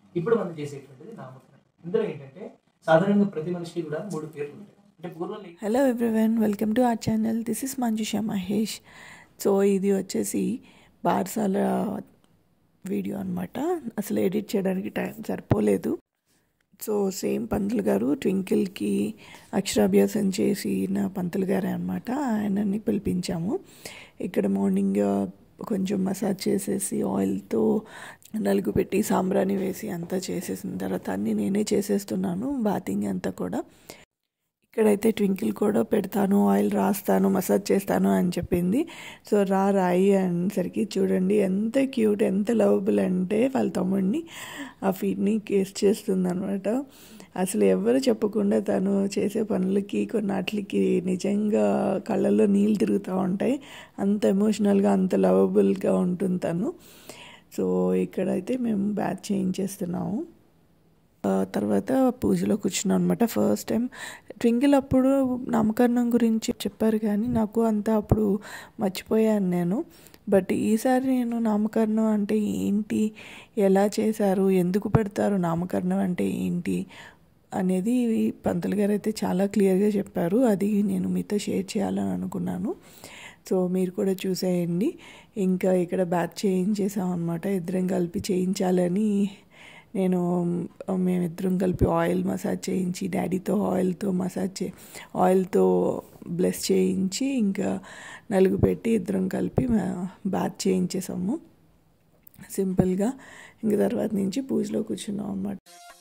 ఇప్పుడు మనం చేసేటువంటిది నామకరణం ఇందులో ఏంటంటే సాధారణంగా ప్రతి మనిషికి కూడా మూడు పేర్లు ఉంటాయి అంటే పూర్వం లే- hello everyone welcome to our channel this is Manjusha Mahesh so ఇది వచ్చేసి బార్సాల వీడియో అనమాట అసలు ఎడిట్ చేయడానికి టైం సరిపోలేదు సో సేమ్ పంతులు గారు ట్వింకిల్కి అక్షరాభ్యాసం చేసిన పంతులు గారే అనమాట ఆయనని పిలిపించాము ఇక్కడ మార్నింగ్ కొంచెం మసాజ్ చేసేసి ఆయిల్తో నలుగు పెట్టి సాంబ్రాణి వేసి అంతా చేసేసిన తర్వాత అన్నీ నేనే చేసేస్తున్నాను బాతింగ్ అంతా కూడా ఇక్కడైతే ట్వింకిల్ కూడా పెడతాను ఆయిల్ రాస్తాను మసాజ్ చేస్తాను అని చెప్పింది సో రా రాయి అనేసరికి చూడండి ఎంత క్యూట్ ఎంత లవబుల్ అంటే వాళ్ళ తమ్ముడిని ఆ ఫీడ్ని కేస్ చేస్తుంది అనమాట అసలు ఎవరు చెప్పకుండా తను చేసే పనులకి కొన్నాటికి నిజంగా కళ్ళల్లో నీళ్ళు తిరుగుతూ ఉంటాయి అంత ఎమోషనల్గా అంత లవబుల్గా ఉంటుంది తను సో ఇక్కడైతే మేము బ్యాచ్ చేయించేస్తున్నాము ఆ తర్వాత పూజలో కూర్చున్నాం అనమాట ఫస్ట్ టైం ట్వింకిల్ అప్పుడు నామకరణం గురించి చెప్పారు కానీ నాకు అంతా అప్పుడు మర్చిపోయాను నేను బట్ ఈసారి నేను నామకరణం అంటే ఏంటి ఎలా చేశారు ఎందుకు పెడతారు నామకరణం అంటే ఏంటి అనేది పంతులు గారు అయితే చాలా క్లియర్గా చెప్పారు అది నేను మీతో షేర్ చేయాలని అనుకున్నాను సో మీరు కూడా చూసేయండి ఇంకా ఇక్కడ బ్యాచ్ చేయించేసాం అనమాట ఇద్దరం కలిపి చేయించాలని నేను మేమిద్దరం కలిపి ఆయిల్ మసాజ్ చేయించి డాడీతో ఆయిల్తో మసాజ్ చే ఆయిల్తో బ్లెస్ చేయించి ఇంకా నలుగు పెట్టి ఇద్దరం కలిపి బాత్ చేయించేసాము సింపుల్గా ఇంక తర్వాత నుంచి పూజలో కూర్చున్నాం అనమాట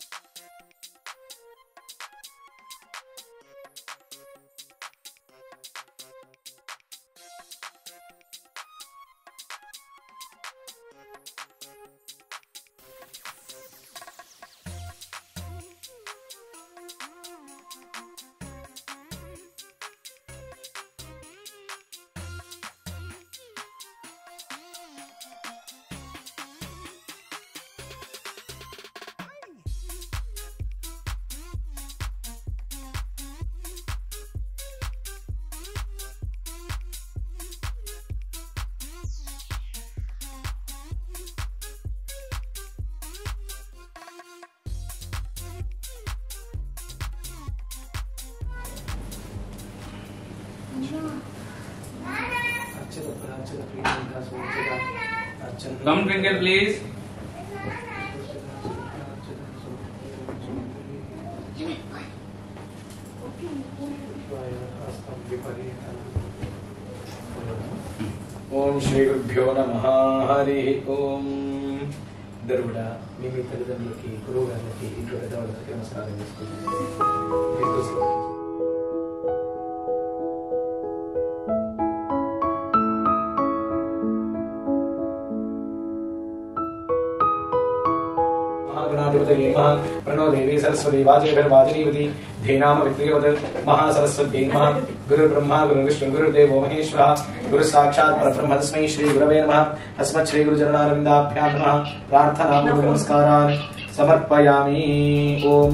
అర్చక ప్రార్చక ప్రీతిగా సూచక అర్చన Come, Twinkle, please. ఓం శ్రీ గురుభ్యో నమ హరి ఓం ఇద్దరు కూడా మీ మీ తల్లిదండ్రులకి గురువు గారికి ఇంట్లో పెద్దవాళ్ళకి నమస్కారం చేసుకుంటున్నాను మహాగణాధిపతయే మహా ప్రణో దేవి సరస్వతి వాజేభిర్వాజనీవతి ధీనామ విద్రియవత్ మహాసరస్వత్యై మహా గురు బ్రహ్మ గురు విష్ణు గురు దేవో మహేశ్వర గురు సాక్షాత్ పరబ్రహ్మ తస్మై శ్రీ గురవే నమః అస్మత్ శ్రీ గురు చరణారవిందాభ్యాం నమః ప్రార్థనా నమస్కారాన్ సమర్పయామి ఓం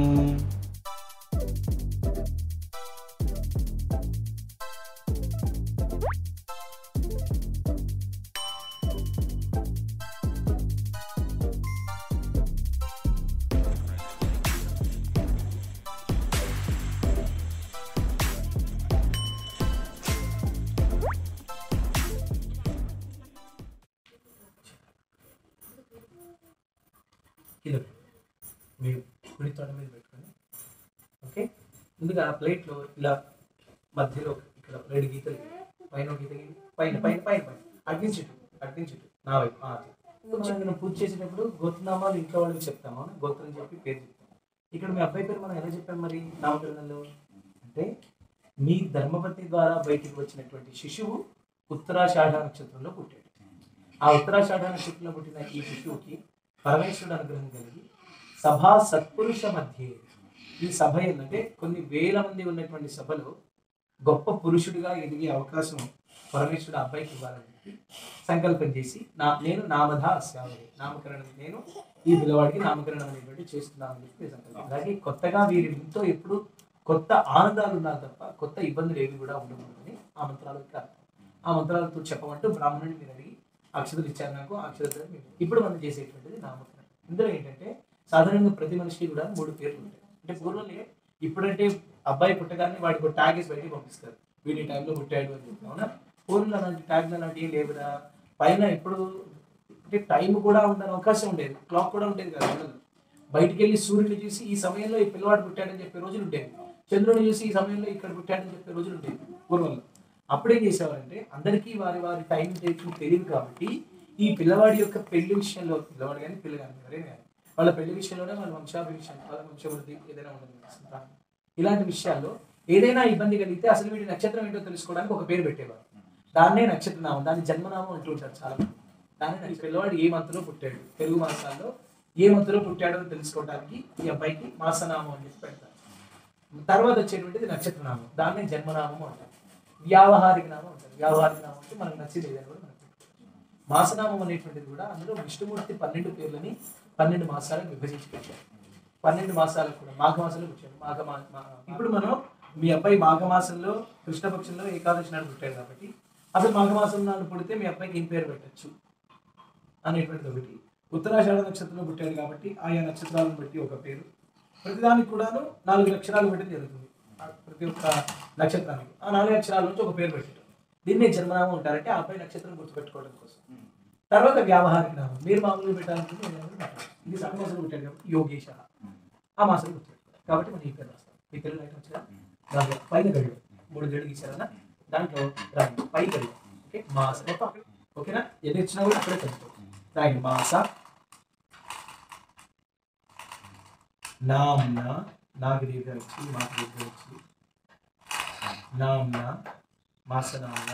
కింద మీరు కుడి తొడ మీద పెట్టుకొని ఓకే ముందుగా ఆ ప్లేట్లో ఇలా మధ్యలో ఇక్కడ రెండు గీతలు పైన ఒక గీత గీయండి. పైన పైన పైన పైన అడ్డించుటు అడ్డించుటు నా వైపు ఆ, అది. కొంచెం మనం పూజ చేసేటప్పుడు గోత్రనామాలు ఇంట్లో వాళ్ళకి చెప్తాము గోత్రం చెప్పి పేరు చెప్తాం ఇక్కడ మీ అబ్బాయి పేరు మనం ఎలా చెప్పాం మరి నామకరణంలో అంటే మీ ధర్మపతి ద్వారా బయటికి వచ్చినటువంటి శిశువు ఉత్తరాషాఢ నక్షత్రంలో పుట్టాడు ఆ ఉత్తరాషాఢ నక్షత్రంలో పుట్టిన ఈ శిశువుకి పరమేశ్వరుడు అనుగ్రహం కలిగి సభా సత్పురుష మధ్య ఈ సభ ఏంటంటే కొన్ని వేల మంది ఉన్నటువంటి సభలో గొప్ప పురుషుడిగా ఎదిగే అవకాశం పరమేశ్వరుడు ఆ అబ్బాయికి ఇవ్వాలని చెప్పి సంకల్పం చేసి నా నేను నామధ అస్యావరి నామకరణం నేను ఈ పిల్లవాడికి నామకరణం అనేటువంటి చేస్తున్నానని చెప్పి సంకల్పం అలాగే కొత్తగా వీరితో ఎప్పుడు కొత్త ఆనందాలు ఉన్నారు తప్ప కొత్త ఇబ్బందులు ఏవి కూడా ఉండకూడదని ఆ మంత్రాలు కాదు ఆ మంత్రాలతో చెప్పమంటూ బ్రాహ్మణుని మీరు అడిగి అక్షతలు ఇచ్చారు నాకు ఆ అక్షతలు మీకు ఇప్పుడు మనం చేసేటువంటిది నామకరణం ఇందులో ఏంటంటే సాధారణంగా ప్రతి మనిషికి కూడా మూడు పేర్లు ఉంటాయి అంటే పూర్వంలో ఇప్పుడంటే అబ్బాయి పుట్టగానే వాడికి ఒక ట్యాగ్ వేసి బయటికి పంపిస్తారు వీడి టైంలో పుట్టాడు అని చెప్పి అవునా పూర్వంలో అలాంటి ట్యాగ్ అలాంటి ఏం లేవు కదా పైన ఇప్పుడు అంటే టైం కూడా ఉండని అవకాశం ఉండేది క్లాక్ కూడా ఉండేది కదా ఉండదు బయటికి వెళ్ళి సూర్యుని చూసి ఈ సమయంలో ఈ పిల్లవాడు పుట్టాడని చెప్పే రోజులు ఉండేవి చంద్రుని చూసి ఈ సమయంలో ఇక్కడ పుట్టాడని చెప్పే రోజులు ఉండేవి పూర్వంలో అప్పుడేం చేసేవారంటే అందరికీ వారి వారి టైం టేకింగ్ తెలియదు కాబట్టి ఈ పిల్లవాడి యొక్క పెళ్లి విషయంలో పిల్లవాడు కానీ పిల్ల కానీ ఎవరైనా కానీ వాళ్ళ పెళ్లి విషయంలోనే వాళ్ళ వంశాభిషయం వాళ్ళ వంశవృద్ధి ఏదైనా ఉండదు సంతానం. ఇలాంటి విషయాల్లో ఏదైనా ఇబ్బంది కలిగితే అసలు వీడి నక్షత్రం ఏంటో తెలుసుకోవడానికి ఒక పేరు పెట్టేవారు దాన్నే నక్షత్రనామం దాన్ని జన్మనామం అంటూ ఉంటారు చాలా మంది. దాన్ని ఈ పిల్లవాడు ఏ మంత్లో పుట్టాడు తెలుగు మాసాల్లో ఏ మంత్లో పుట్టాడో అని తెలుసుకోవడానికి ఈ అబ్బాయికి మాసనామం అని చెప్పి పెడతారు తర్వాత వచ్చేటువంటిది నక్షత్రనామం దాన్నే జన్మనామం అంటారు వ్యావహారిక నామం అంటారు వ్యావహారిక నామం అంటే మనకు నచ్చింది ఏదైనా కూడా మనకు పెట్టుకోవచ్చు. మాసనామం అనేటువంటిది కూడా అందులో విష్ణుమూర్తి పన్నెండు పేర్లని పన్నెండు మాసాలకు విభజించి పెట్టారు పన్నెండు మాసాలకు కూడా మాఘ మాసంలో పుట్టాడు మాఘ మా- మా- ఇప్పుడు మనం మీ అబ్బాయి మాఘ మాసంలో కృష్ణపక్షంలో ఏకాదశి నాడు పుట్టాడు కాబట్టి అసలు మాఘ మాసం నాడు పుడితే మీ అబ్బాయికి ఏం పేరు పెట్టచ్చు అనేటువంటిది ఒకటి ఉత్తరాషాఢ నక్షత్రంలో పుట్టాడు కాబట్టి ఆయా నక్షత్రాలను బట్టి ఒక పేరు ప్రతిదానికి కూడాను నాలుగు అక్షరాలు పెట్టడం జరుగుతుంది ఆ ప్రతి ఒక్క నక్షత్రానికి ఆ నాలుగు అక్షరాల నుంచి ఒక పేరు పెట్టడం దీన్నే జన్మనామం ఉంటారంటే ఆ అబ్బాయి నక్షత్రం గుర్తుపెట్టుకోవడం కోసం తర్వాత వ్యావహారిక నామం మీరు మామూలుగా పెట్టాలనుకుంటే ఏదైనా పెట్టాలి. ఇది సగ మాసంలో పుట్టాడు కాబట్టి యోగేశ ఆ మాసంలో గుర్తుపెట్టుకోవాలి కాబట్టి మనం ఈ పేరు రాస్తాం ఈ తెలుగు రైట్ వచ్చిన దాంట్లో పైన గడియ మూడు గడియలు గీసారన్నా దాంట్లో రాయండి పై గడియ ఓకే మాస మొత్తం ఓకేనా ఎన్ని వచ్చినా కూడా అక్కడే కలుపుతాం రాయండి మాస నామ్న నాకు దీర్ఘ వచ్చి మాకు దీర్ఘ వచ్చి నామ్న మాసనామ్న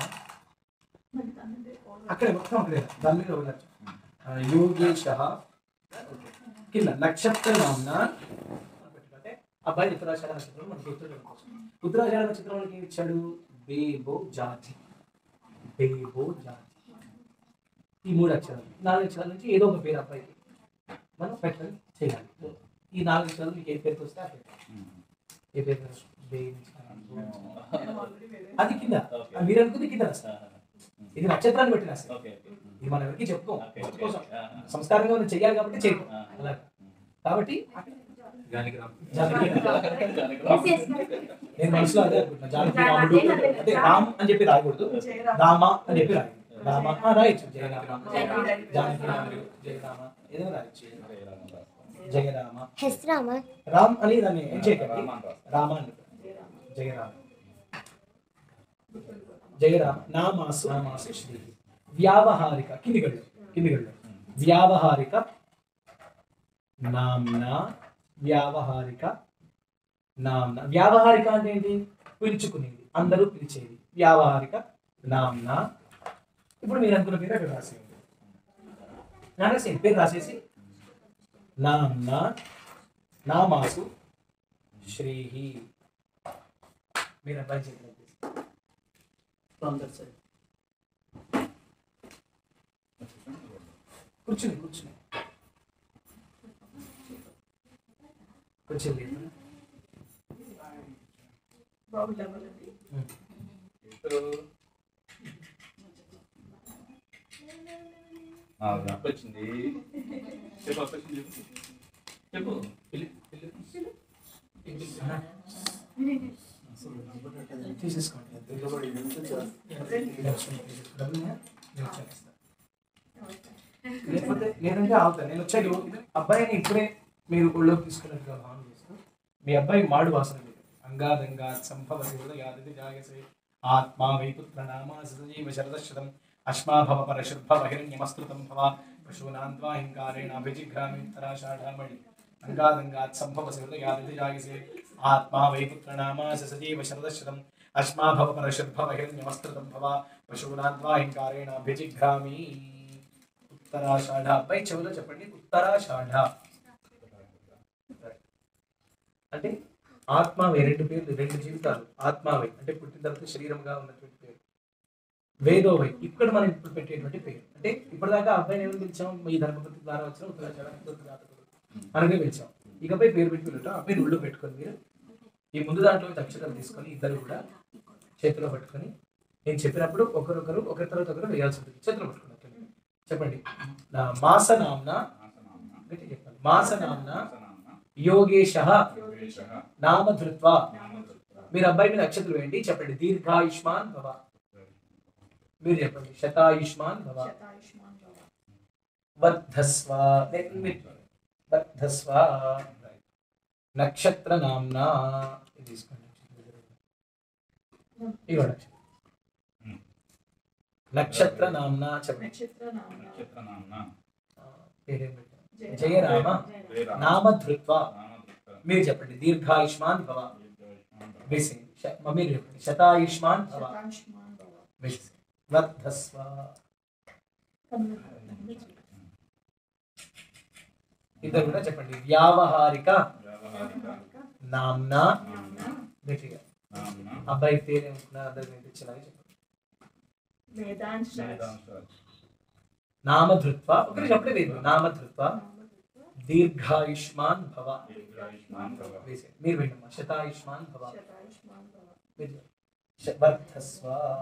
అక్కడే మొత్తం అక్కడే దాని మీద ఒక యోగేశ కింద నక్షత్ర నామ్న అంటే అబ్బాయి ఉత్తరాషాఢ నక్షత్రం మనకి గుర్తుండడం కోసం ఉత్తరాషాఢ నక్షత్రం మనకి ఏమి ఇచ్చాడు బేబో జాతి బేబో జాతి ఈ మూడు అక్షరాలు నాలుగు అక్షరాల నుంచి ఏదో ఒక పేరు అబ్బాయికి మనం పెట్టడం చేయాలి ఈ నాలుగు అక్షరాలు మీకు ఏ పేరుతో వస్తే ఆ పేరు ఏ పేరు వస్తుంది? బే నుంచి బో నుంచి. అది కింద Okay. మీరు అనుకుంది కింద రాస్తారు ఇది నక్షత్రాన్ని బట్టి రాస్తారు ఓకే ఓకే ఇది మనం ఎవరికి చెప్పుకోం ఓకే గుర్తు ఓకే కోసం ఆ, సంస్కారంగా మనం చెయ్యాలి కాబట్టి చేయటం ఆ. అలా కాబట్టి Janaki Ram. Janaki Janaki Yes, yes, Ram. correct. నేను మనసులో అదే అనుకుంటున్నా జానకి రాముడు అంటే రామ్ అని చెప్పి రాయకూడదు రామ అని చెప్పి రాయాలి రామ ఆ, రాయొచ్చు జయరామ జానకి రాముడు జయరామ ఏదైనా రాయొచ్చు హరే రామ రామ్. జయరామ హెస్ రామ రామ్ అని దాన్ని ఏం చేయకండి రామ అని రాస్తారు. రామ అని జయరామ జయరామ నామాసు నామాసు శ్రీ వ్యావహారిక కింది గడు కింది గడు వ్యావహారిక నామ్న వ్యావహారిక నామ్న వ్యావహారిక అంటే ఏంటి పిలుచుకునేది అందరూ పిలిచేది వ్యావహారిక నామ్న ఇప్పుడు మీరు అనుకున్న పేరు అక్కడ రాసేయండి రాసేయండి పేరు రాసేసి నామ్న నామాసు శ్రీహి మీరు అబ్బాయి చెప్పినట్టు ఫ్రమ్ దట్ సైడ్ కూర్చుని కూర్చుని కొంచెం లేదు ఇప్పుడు ఆ, నాకు వచ్చింది చెప్పు అక్క వచ్చింది చెప్పు. చెప్పు పిల్లి పిల్లి తీసేసుకోండి లేకపోతే లేదంటే ఆగుతాను నేను వచ్చాడు అబ్బాయిని ఇప్పుడే మీరు ఒళ్ళోకి తీసుకున్నట్టుగా భావన చేస్తూ మీ అబ్బాయి మాడు వాసన లేదు అంగాదంగా సంభవ యాదతి జాగసే ఆత్మా వైపుత్ర నామా సజీవ శరదశతం అశ్మాభవ పరశుర్భవ హిరణ్యమస్కృతం భవ పశూనాన్వా హింకారేణ అభిజిఘ్రామిత్తరాషాఢామణి అంగాదంగాత్ సంభవ యాదతి జాగసే ఆత్మా వైపుత్ర నామా సజీవ శరదశతం అశ్మాభవ పరశుర్భవ హిరణ్యమస్కృతం భవ పశూనాన్వా హింకారేణ అభిజిఘ్రామి ఉత్తరాషాఢ అబ్బాయి చెవిలో చెప్పండి ఉత్తరాషాఢ అంటే ఆత్మావే రెండు పేర్లు రెండు జీవితాలు ఆత్మావై అంటే పుట్టిన తర్వాత శరీరంగా ఉన్నటువంటి పేరు వేదోవై ఇక్కడ మనం ఇప్పుడు పెట్టేటువంటి పేరు అంటే ఇప్పటిదాకా అబ్బాయిని ఏమని పిలిచాం ఈ ధర్మపతి ద్వారా వచ్చిన ఉత్తరాషాఢ ఉత్తర జాతకుడు అనగా పిలిచాం ఇకపై పేరు పెట్టి పిలువటం అబ్బాయి ఒళ్ళు పెట్టుకొని మీరు ఈ ముందు దాంట్లో నుంచి అక్షరాలు తీసుకొని ఇద్దరు కూడా చేతిలో పట్టుకొని నేను చెప్పినప్పుడు ఒకరొకరు ఒకరి తర్వాత ఒకరు వేయాల్సి ఉంటుంది చేతిలో పట్టుకుని అట్లనే. చెప్పండి నా మాస నామ్న గట్టి చెప్పాలి మాస నామ్న నామ్న యోగేశ యోగేశః నామ ధృత్వా నామధృత్వా మీరు అబ్బాయి మీద నక్షత్రం వేయండి చెప్పండి దీర్ఘాయుష్మాన్ భవ మీరు చెప్పండి శతాయుష్మాన్ భవ శతాయుష్మాన్ భవ వర్ధస్వ నే- మీరు- వర్ధస్వ నక్షత్ర నామ్న ఇది తీసుకోండి ఇగో నక్షత్రం Hmm. నక్షత్ర నామ్న చెప్పండి నక్షత్ర నామ నక్షత్ర నామ్న ఆ, పేరేం పెట్టారు? జయ జయరామ జయరామ నామ ధృత్వా నామధృత్వా మీరు చెప్పండి దీర్ఘాయుష్మాన్ భవ దీర్ఘాయుష్మాన్ భవ. వేసేయండి శ- మీరు చెప్పండి శతాయుష్మాన్ భవ శతాయుష్మాన్ భవ వేసేయండి వర్ధస్వ ఇద్దరు కూడా చెప్పండి వ్యావహారిక వ్యావహారిక నామ్న నామ్న గట్టిగా నామ్న అబ్బాయి పేరేమనుకున్నా అందరికి వినిపించేలాగా చెప్పండి వేదాంశ వేదాంశాలు నామధృత్వ ఒకటి చెప్పడే లేదు నామధృత్వ దీర్ఘాయుష్మాన్ భవ దీర్ఘాయుష్మాన్ భవ వేసేయండి మీరు వింటమ్మా శతాయుష్మాన్ భవ శతాయుష్మాన్ భవ మీరు చెప్పండి. శ- వర్ధస్వ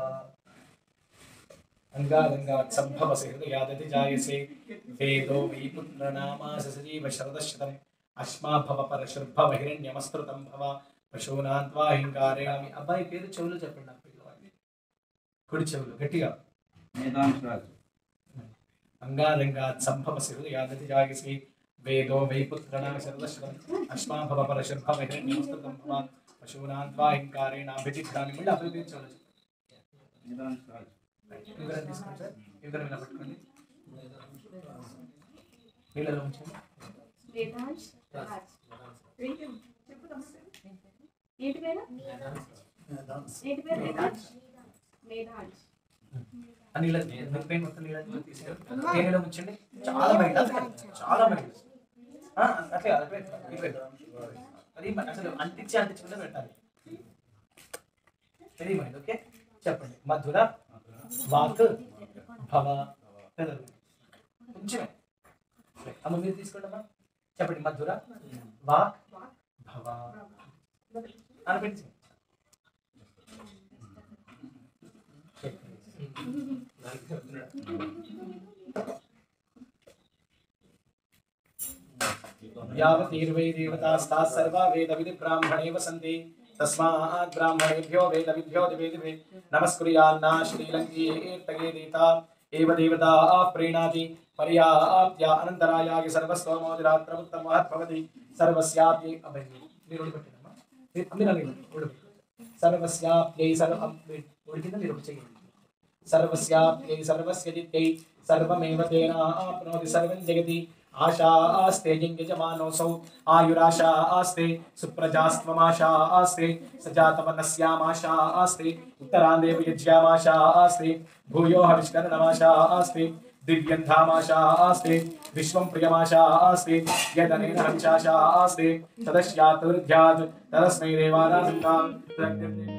అంగారంగాత్ సంభవసి హృదయాదతి జాయసే వేదో వై పుత్రనామాస సజీవ శరదశతం అశ్మాభవ పరశుర్భవ హిరణ్యమస్త్రుతం భవ పశూనాన్వా హింకారేణమి అబ్బాయి పేరు చెవులు చెప్పండి నా పిల్లవాడిని కుడి చెవులు గట్టిగా వేదాంశాలు అంగారంగాత్ సంభవసి హృదయాదతి జాయసే వేదో వై పుత్రనామ శరదశతం అశ్మాభవ పరశుర్భవ హిరణ్యమస్త్రుతం భవ పశూనాన్వా హింకారేణాభిజిఘ్రామి మళ్ళీ అబ్బాయి పేరు చెవులు చెప్పండి వేదాంశాలు వివరణ తీసుకోండి సార్ వివరణ ఇలా పట్టుకోండి నీళ్ళలో ఉంచండి వేదాంశ్ రాజ్ ఏంటి చెప్పు తమ్ముడు. ఏంటి పేరు ఏంటి పేరు వేదాంశ్ వేదాంశ్ ఆ నీళ్ళ మిరపకాయ మొత్తం నీళ్ళ తీసుకెళ్ళి ఏ నీళ్ళ ఉంచండి చాలా మైండ్ చాలా మైండ్ అట్లే అట్లే ఇటువైపు. అది మ- అసలు అంటించి అంటించకుండా పెట్టాలి వెరీ మైండ్ ఓకే చెప్పండి మధుర వాక్ భవ పెదవి కొంచెమే అమ్మ మీరు తీసుకోండి అమ్మా చెప్పండి మధుర వాక్ భవ అనిపించి यावतीर्वै देवतास्ताः सर्वा वेदविधि ब्राह्मणे वसन्ति तस्मात् ब्राह्मणेभ्यो वेदविभ्यो दिवे दिवे नमस्कुर्यान्ना श्रीलङ्कीर्तये देता एव देवताः प्रीणाति पर्याप्त्या अनन्तरायागि सर्वस्वमोदिरात्रमुत्तमः भवति सर्वस्याप्यै अभयं निरुडिपट्टिनम्मा మీరు సర్వస్యాప్యై సర్వ ఉడికిందా మీరు ఒకటి చేయండి సర్వస్యాప్యై సర్వస్య జిత్యై సర్వమేవ తేన ఆప్నోతి సర్వం జగతి ఆశా ఆస్తే యజమానోసౌ ఆయురాశా ఆస్తే సుప్రజాస్త్వమాశా ఆస్తే సజాతమనస్యామాశా ఆస్తే ఉత్తరాందేవి యజ్యామాశా ఆస్తే భూయో హవిష్కరణమాశా ఆస్తే దివ్యంధామాశా ఆస్తే విశ్వం ప్రియమాశా ఆస్తే యదనేన హంశాశా ఆస్తే తదస్యాత్ వృద్ధ్యాత్ తదస్మై దేవారాధనాం ప్రజ్ఞప్తి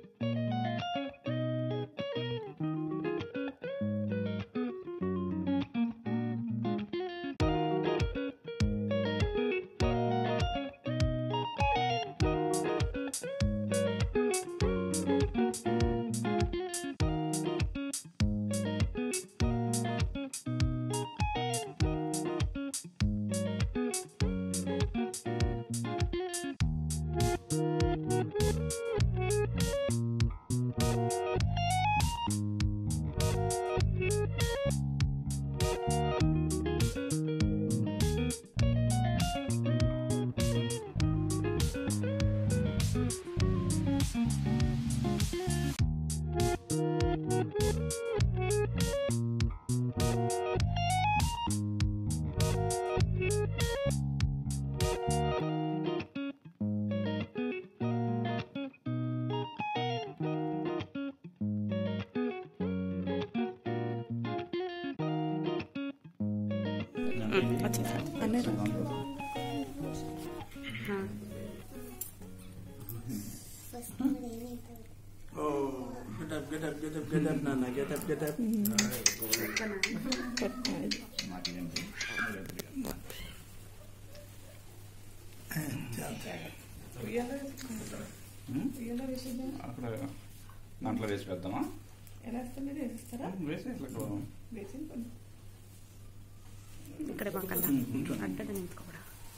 అక్కడ దాంట్లో వేసి పెద్దామా ఎలా వస్తుంది వేసిస్తారా వేసి ఇట్లా వేసి ఇక్కడ పక్కన అడ్డద నింపుకోవడా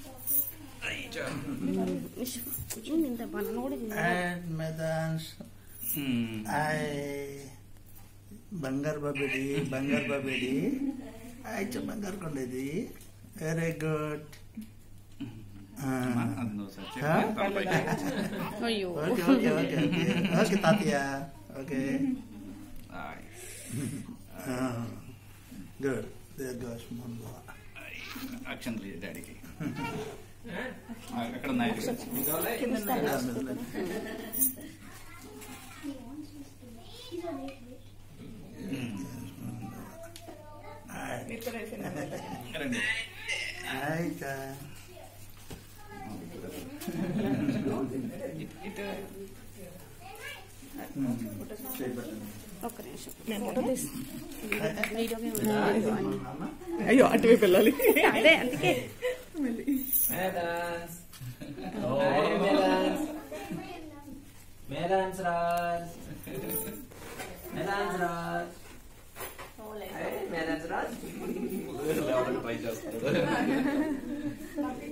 ఇంత పనులు కూడా చేయాలి. And Medans, I బంగారు బాబేడి బంగారు బాబేడి అయితే బంగారు కొండేది వెరీ గుడ్ అది నువ్వు సార్ చెప్పు. తలపైకి. అయ్యో okay okay okay okay okay తాతయ్య ఓకే ఆయ్. గుడ్ దేర్ గోస్ ముందు అక్షం లేదు డాడీకి ఆ, ఎక్కడ ఉన్నాయి రండి అయితే ఒక్క నిమిషం ఫోటో తీసి వీడియోకి ఉంది. అయ్యో అటువైపు వెళ్ళాలి అదే అందుకే Medans. Hey, Medans. Medans Raj. Medans Raj. Hey, Medans Raj. Try చేస్తాడు